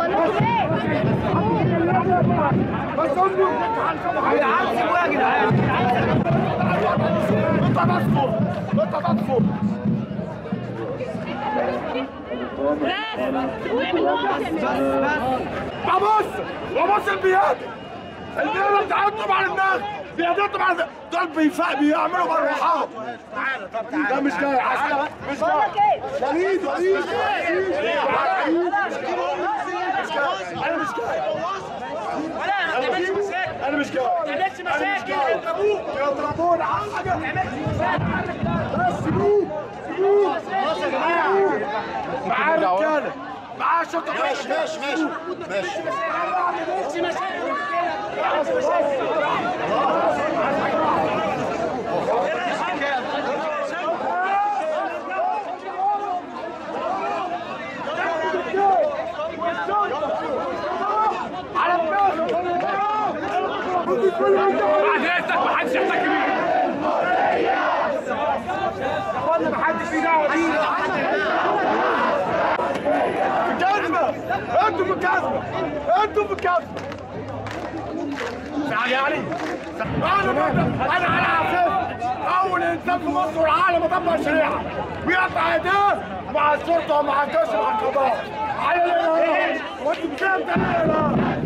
بس امي يا عم سيبوها يا جدعان انت تصفر انت تصفر ابص وابص البياد البياد بتاعتهم على الناس بيادتهم على الناس دول بيفا بيعملوا مروحات تعالى طب تعالى ده مش جاي عسكر مش جاي وليد وليد انا مش جاي ولا ما تعملش مشاكل انا مش جاي ما تعملش مشاكل يضربوك يضربونا على حاجه بس سيبوه سيبوه خلاص يا جماعه معاه رجاله معاه شرطه ماشي ماشي ماشي ماشي على الناس بعد اذنك ما حدش يحتك بيه اخوانا ما حدش فيه دعوه بينا كذبه انتوا في كذبه انتوا في كذبه يعني يعني انا انا على عفاف اول انسان في مصر والعالم اطبق الشريعه ويقطع ايديه مع الشرطه ومع الجيش ومع القضاء على الارهاب وانتوا بكام تاني